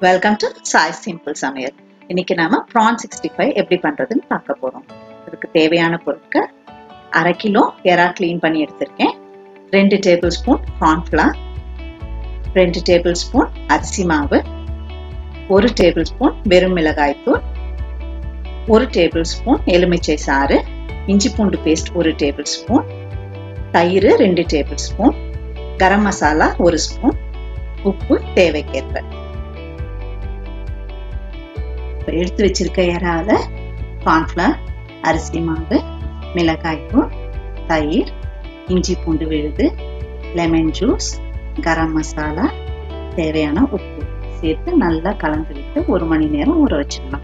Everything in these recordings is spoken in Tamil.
வெல்கம் டு சாய் சிம்பிள் சமையல் இன்னைக்கு நாம ப்ரான் சிக்ஸ்டி ஃபைவ் எப்படி பண்றதுன்னு பார்க்க போறோம் அதுக்கு தேவையான பொருட்கள் அரை கிலோ எறா க்ளீன் பண்ணி எடுத்திருக்கேன் ரெண்டு டேபிள் ஸ்பூன் கார்ன்ஃப்ளவர் ரெண்டு டேபிள் ஸ்பூன் அரிசி மாவு ஒரு டேபிள் ஸ்பூன் வெறும் மிளகாய்த்தூள் ஒரு டேபிள் ஸ்பூன் எலுமிச்சை சாறு இஞ்சி பூண்டு பேஸ்ட் ஒரு டேபிள் ஸ்பூன் தயிர் ரெண்டு டேபிள் ஸ்பூன் கரம் மசாலா ஒரு ஸ்பூன் உப்பு தேவைக்கேற்ப இப்போ எடுத்து வச்சிருக்க இறால கார்ன்ஃப்ளவர் அரிசி மாவு மிளகாய்த்தூள் தயிர் இஞ்சி பூண்டு விழுது லெமன் ஜூஸ் கரம் மசாலா தேவையான உப்பு சேர்த்து நல்லா கலந்து விட்டு ஒரு மணி நேரம் ஊற வச்சிடலாம்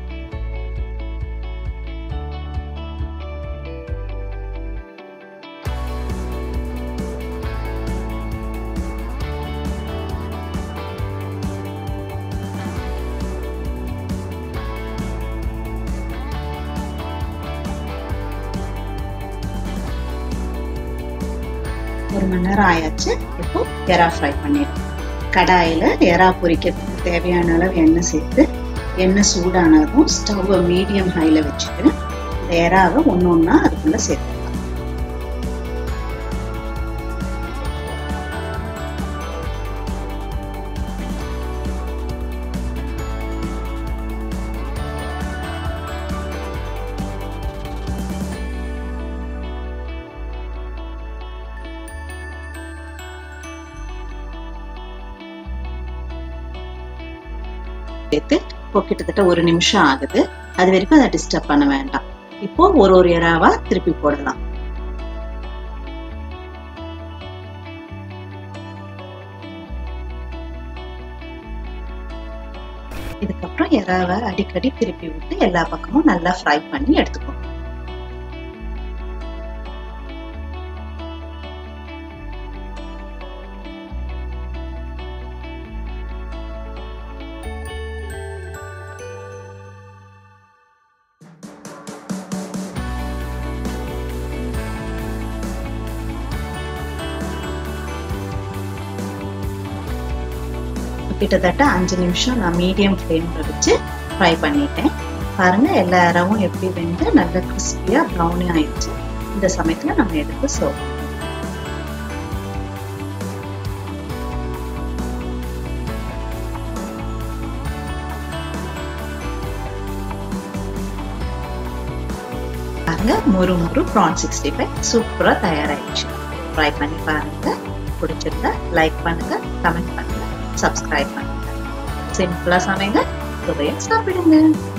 ஒரு மணி நேரம் ஆயாச்சு இப்போ எறா ஃப்ரை பண்ணிடலாம் கடாயில் எறா பொரிக்கிறதுக்கு தேவையான அளவு எண்ணெய் சேர்த்து எண்ணெய் சூடானதும் ஸ்டவ்வை மீடியம் ஹையில் வச்சுட்டு இந்த எறாவை ஒன்று ஒன்றா அதுக்குள்ளே சேர்த்துக்கலாம் சேர்த்து இப்போ கிட்டத்தட்ட ஒரு நிமிஷம் ஆகுது அது வரைக்கும் அதை டிஸ்டர்ப் பண்ண வேண்டாம் இப்போ ஒரு ஒரு இறாவா திருப்பி போடலாம் இதுக்கப்புறம் இறாவை அடிக்கடி திருப்பி விட்டு எல்லா பக்கமும் நல்லா ஃப்ரை பண்ணி எடுத்துக்கணும் கிட்டத்தட்ட அஞ்சு நிமிஷம் நான் மீடியம் ஃப்ளேமில் வச்சு ஃப்ரை பண்ணிட்டேன் பாருங்க எல்லா இறவும் எப்படி வெந்து நல்ல கிறிஸ்பியாக ப்ரௌனி ஆயிடுச்சு இந்த சமயத்தில் நம்ம எடுத்து சோப் பாருங்க முறு முறு ப்ரான் சிக்ஸ்டி ஃபைவ் சூப்பராக தயாராகிடுச்சு ட்ரை பண்ணி பாருங்க பிடிச்சிருந்தா லைக் பண்ணுங்க கமெண்ட் பண்ணுங்க சப்ஸ்கிரைப் பண்ணுங்க சிம்பிளா சமைங்க சுவையா சாப்பிடுங்க